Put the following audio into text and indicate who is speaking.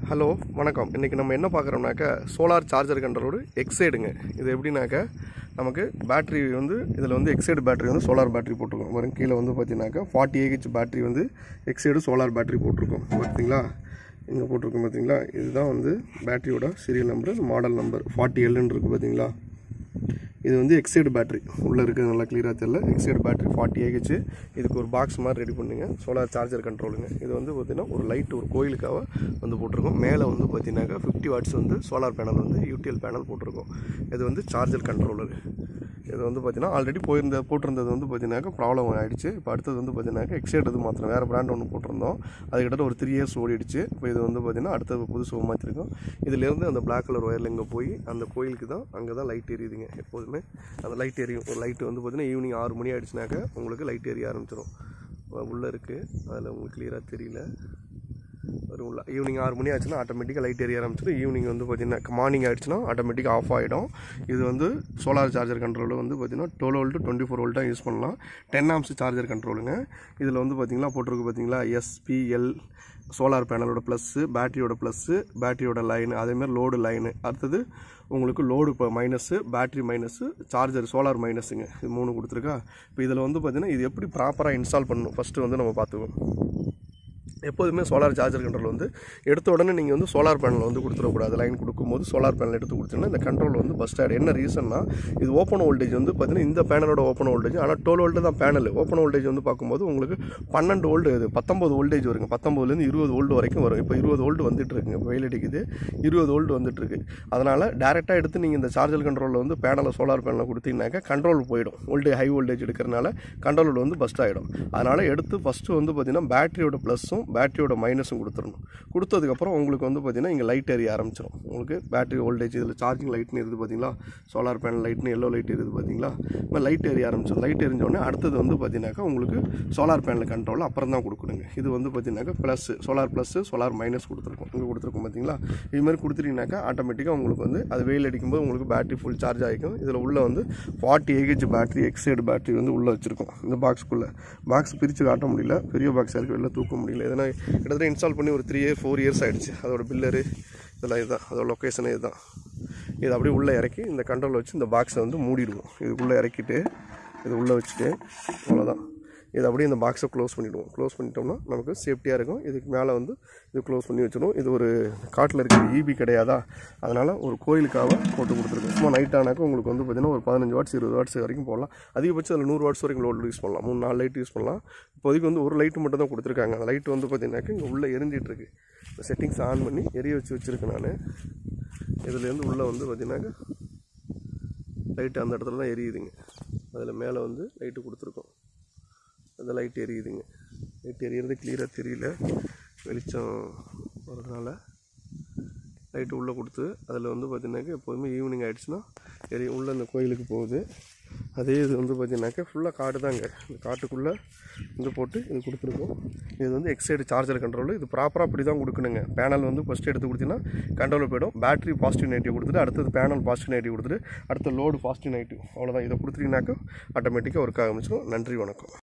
Speaker 1: hello வணக்கம் இன்றைக்கி நம்ம என்ன பார்க்குறோம்னாக்கா சோலார் சார்ஜர் கண்ட்ரோலோடு எக்ஸைடுங்க இது எப்படின்னாக்கா நமக்கு பேட்டரி வந்து இதில் வந்து எக்ஸைடு பேட்டரி வந்து சோலார் பேட்டரி போட்டிருக்கோம் வரும் கீழே வந்து பார்த்தீங்கன்னாக்கா ஃபார்ட்டி ஏஹெச் பேட்டரி வந்து எக்ஸைடு சோலார் பேட்டரி போட்டிருக்கோம் பார்த்தீங்களா இங்கே போட்டிருக்கோம் பார்த்தீங்களா இதுதான் வந்து பேட்டரியோட serial number model number forty எல்லுன்னு இருக்குது பார்த்தீங்களா இது வந்து எக்ஸைடு பேட்டரி உள்ளே இருக்குது நல்லா கிளியராக தெரியல எக்ஸைடு பேட்டரி ஃபார்ட்டி ஏஹெச் இதுக்கு ஒரு பாக்ஸ் மாதிரி ரெடி பண்ணுங்க சோலார் சார்ஜர் கண்ட்ரோலுங்க இது வந்து பார்த்தீங்கன்னா ஒரு லைட் ஒரு கோயிலுக்காக வந்து போட்டிருக்கோம் மேலே வந்து பார்த்தீங்கன்னாக்கா ஃபிஃப்டி வாட்ஸ் வந்து சோலார் பேனல் வந்து யூடிஎல் பேனல் போட்டிருக்கோம் இது வந்து சார்ஜர் கண்ட்ரோலர் இது வந்து பார்த்தீங்கன்னா ஆல்ரெடி போயிருந்த போட்டிருந்தது வந்து பார்த்தீங்கன்னாக்கா ப்ராப்ளம் ஆயிடுச்சு இப்போ அடுத்தது வந்து பார்த்தீங்கன்னாக்கா எக்ஸைட் இது மாத்திரம் வேறு பிராண்ட் ஒன்று போட்டிருந்தோம் அது கிட்ட ஒரு த்ரீ இயர்ஸ் ஓடிடுச்சு இப்போ இது வந்து பார்த்தீங்கன்னா அடுத்தது புதுசு மாற்றிருக்கோம் இதுலேருந்து அந்த பிளாக் கலர் ஒயரில் இங்கே போய் அந்த கோயிலுக்கு தான் அங்கே தான் லைட் எரியுதுங்க எப்போதுமே அந்த லைட் எரியும் ஒரு லைட் வந்து பார்த்தீங்கன்னா ஈவினிங் ஆறு மணி ஆயிடுச்சுனாக்கா உங்களுக்கு லைட் எரிய ஆரம்பிச்சிடும் உள்ளே இருக்குது அதில் உங்களுக்கு கிளியராக தெரியல ஒரு உள்ள ஈவினிங் ஆறு மணி ஆச்சுன்னா ஆட்டோமேட்டிக்காக லைட் எரிய ஆரம்பிச்சிடும் ஈவினிங் வந்து பார்த்தீங்கன்னா மார்னிங் ஆயிடுச்சுன்னா ஆட்டோமேட்டிக்காக ஆஃப் ஆகிடும் இது வந்து சோலார் சார்ஜர் கண்ட்ரோலில் வந்து பார்த்தீங்கன்னா டுவெல் வோல்ட்டு டுவெண்ட்டி ஃபோர் வோல்ட்டாக யூஸ் பண்ணலாம் டென் ஆம்ஸ் சார்ஜர் கண்ட்ரோலுங்க இதில் வந்து பார்த்தீங்கன்னா போட்டிருக்கு பார்த்தீங்களா எஸ்பிஎல் சோலார் பேனலோட ப்ளஸ்ஸு பேட்டரியோட ப்ளஸ்ஸு பேட்டரியோட லைனு அதேமாதிரி லோடு லைனு அடுத்தது உங்களுக்கு லோடு இப்போ minus battery minus charger solar மைனஸுங்க இது மூணு கொடுத்துருக்கா இப்போ இதில் வந்து பார்த்தீங்கன்னா இது எப்படி ப்ராப்பராக இன்ஸ்டால் பண்ணணும் ஃபஸ்ட்டு வந்து நம்ம பார்த்துக்குவோம் எப்போதுமே சோலார் சார்ஜர் கண்ட்ரோல் வந்து எடுத்த உடனே நீங்கள் வந்து சோலார் பேனல் வந்து கொடுத்துடக்கூடாது லைன் கொடுக்கும்போது சோலார் பேனல் எடுத்து கொடுத்தீங்கன்னா இந்த கண்ட்ரோல் வந்து பஸ்ட் ஆகிடும் என்ன ரீசன்னா இது ஓப்பன் வோல்டேஜ் வந்து பார்த்தீங்கன்னா இந்த பேனலோட ஓப்பன் வோல்டேஜ் ஆனால் டுவெல் வோல்ட்டு தான் பேனல் ஓப்பன் வோல்டேஜ் வந்து பார்க்கும்போது உங்களுக்கு பன்னெண்டு வோல்ட் இது பத்தொம்பது வோல்டேஜ் வருங்க பத்தொம்பதுலேருந்து இருபது வோல்ட் வரைக்கும் வரும் இப்போ இருபது வோல்ட் வந்துட்டு இருக்குங்க இப்போ வெயில் அடிக்குது இருபது வோல்ட் வந்துட்டு இருக்கு அதனால் டேரெக்டாக எடுத்து நீங்கள் இந்த சார்ஜர் கண்ட்ரோலில் வந்து பேனலை சோலார் பேனலை கொடுத்தீங்கன்னாக்கா கண்ட்ரோல் போயிடும் வோல்டேஜ் ஹை வோல்டேஜ் எடுக்கிறனால கண்ட்ரோல் வந்து பஸ்ட் ஆகிடும் அதனால் எடுத்து ஃபஸ்ட்டு வந்து பார்த்தீங்கன்னா பேட்டரியோட ப்ளஸ்ஸும் பேட்டரியோட மைனஸும் கொடுத்துடணும் கொடுத்ததுக்கப்புறம் உங்களுக்கு வந்து பார்த்தீங்கன்னா இங்கே லைட் எரிய ஆரம்பிச்சிடும் உங்களுக்கு பேட்டரி வோல்டேஜ் இதில் சார்ஜிங் லைட்னு இருக்குது பார்த்தீங்களா சோலார் பேனல் லைட்னு எல்லோ லைட் இருக்குது பார்த்தீங்களா இப்போ லைட் எரிய ஆரம்பிச்சிடும் லைட் எரிஞ்சோடனே அடுத்தது வந்து பார்த்தீங்கன்னாக்கா உங்களுக்கு சோலார் பேனல் கண்ட்ரோல் அப்புறம் தான் கொடுக்கணுங்க இது வந்து பார்த்தீங்கன்னாக்கா plus solar plus solar minus கொடுத்துருக்கோம் இங்கே கொடுத்துருக்கோம் பார்த்தீங்களா இது மாதிரி கொடுத்துட்டீங்கன்னாக்கா ஆட்டோமேட்டிக்காக உங்களுக்கு வந்து அது வெயில் அடிக்கும்போது உங்களுக்கு பேட்டரி ஃபுல் சார்ஜ் ஆகிக்கும் இதில் உள்ள வந்து forty A H battery Exide battery வந்து உள்ளே வச்சுருக்கோம் இந்த பாக்ஸ்க்குள்ளே பாக்ஸ் பிரித்து காட்ட முடியல பெரிய பாக்ஸ் இருக்கு வெளில தூக்க முடியல எதனா கிட்டத்தட்ட இன்ஸ்டால் பண்ணி ஒரு த்ரீ இயர் ஃபோர் இயர்ஸ் ஆகிடுச்சு அதோட பில்லரு இதெல்லாம் இதுதான் அதோட லொக்கேஷனே இதுதான் இது அப்படியே உள்ளே இறக்கி இந்த கண்ட்ரோல் வச்சு இந்த பாக்ஸை வந்து மூடிடுவோம் இதுக்குள்ளே இறக்கிட்டு இது உள்ளே வச்சுட்டு அவ்வளோதான் இது அப்படியே இந்த பாக்ஸை க்ளோஸ் பண்ணிவிடுவோம் க்ளோஸ் பண்ணிட்டோம்னா நமக்கு சேஃப்டியாக இருக்கும் இதுக்கு மேலே வந்து இது க்ளோஸ் பண்ணி வச்சிடும் இது ஒரு காட்டில் இருக்கிற ஈபி கிடையாதா அதனால் ஒரு கோயிலுக்காக போட்டு கொடுத்துருக்கோம் சும்மா நைட் ஆனாக்க உங்களுக்கு வந்து பார்த்திங்கன்னா ஒரு பதினஞ்சு வாட்ஸ் இருபது வாட்ஸ் வரைக்கும் போடலாம் அதிகபட்சம் அதில் நூறு வாட்ஸ் வரைக்கும் லோடு யூஸ் பண்ணலாம் மூணு நாலு லைட் யூஸ் பண்ணலாம் இப்போதைக்கு வந்து ஒரு லைட்டு மட்டும் தான் கொடுத்துருக்காங்க அந்த லைட் வந்து பார்த்திங்கனாக்கா இங்கே உள்ளே எரிஞ்சிட்டு இருக்கு இந்த செட்டிங்ஸ் ஆன் பண்ணி எரிய வச்சு வச்சுருக்கேன் நான் இதுலேருந்து உள்ளே வந்து பார்த்திங்கனாக்கா லைட்டு அந்த இடத்துல தான் எரியுதுங்க அதில் மேலே வந்து லைட்டு கொடுத்துருக்கோம் அந்த லைட் எரியுதுங்க லைட் எரியறது கிளியராக தெரியல வெளிச்சம் வரதுனால லைட்டு உள்ளே கொடுத்து அதில் வந்து பார்த்தீங்கன்னாக்கா எப்போதுமே ஈவினிங் ஆகிடுச்சுன்னா எரிய உள்ளே அந்த கோயிலுக்கு போகுது அதே இது வந்து பார்த்தீங்கன்னாக்கா ஃபுல்லாக காடு தாங்க இந்த காட்டுக்குள்ளே இது போட்டு இது கொடுத்துருக்கோம் இது வந்து எக்ஸைடு சார்ஜர் கண்ட்ரோல் இது ப்ராப்பராக அப்படி தான் கொடுக்கணுங்க பேனல் வந்து ஃபஸ்ட்டு எடுத்து கொடுத்தீங்கன்னா கண்ட்ரோலில் போயிடும் பேட்டரி பாசிட்டிவ் நெகட்டிவ் கொடுத்துட்டு அடுத்தது பேனல் பாசிட்டிவ் நெகட்டிவ் கொடுத்துட்டு அடுத்த லோடு பாசிட்டிவ் நெகட்டிவ் அவ்வளோதான் இதை கொடுத்துட்டீங்கன்னாக்கா ஆட்டோமேட்டிக்காக ஒர்க் ஆரம்பிச்சிடும் நன்றி வணக்கம்